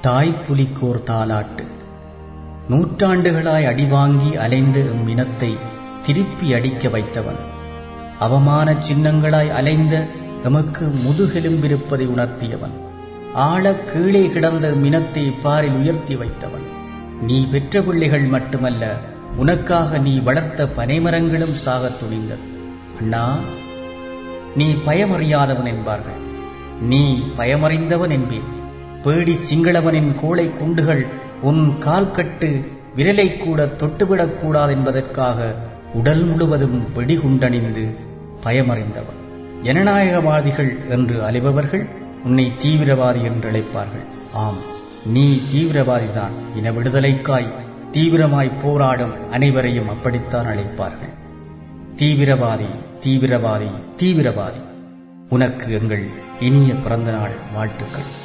தாய்ப்புலிக்கோர் தாலாட்டு நூற்றாண்டுகளாய் அடிவாங்கி அலைந்த எம்மினத்தை திருப்பி அடிக்க வைத்தவன் அவமான சின்னங்களாய் அலைந்த எமக்கு முதுகெலும்பிருப்பதை உணர்த்தியவன் ஆழ கீழே கிடந்த மினத்தை பாரில் உயர்த்தி வைத்தவன் நீ பெற்ற பிள்ளைகள் மட்டுமல்ல உனக்காக நீ வளர்த்த பனைமரங்களும் சாகத் துணிந்தது அண்ணா நீ பயமறியாதவன் என்பார்கள் நீ பயமறிந்தவன் என்பேன் பேடி சிங்களவனின் கோளை குண்டுகள் உன் கால் கட்டு விரலை கூட தொட்டுவிடக் கூடாது என்பதற்காக உடல் முழுவதும் வெடிகுண்டணிந்து பயமறிந்தவன் ஜனநாயகவாதிகள் என்று அலைபவர்கள் உன்னை தீவிரவாதி என்று அழைப்பார்கள் ஆம் நீ தீவிரவாதிதான் இன விடுதலைக்காய் தீவிரமாய் போராடும் அனைவரையும் அப்படித்தான் அழைப்பார்கள் தீவிரவாதி தீவிரவாதி தீவிரவாதி உனக்கு எங்கள் இனிய பிறந்தநாள் வாழ்த்துக்கள்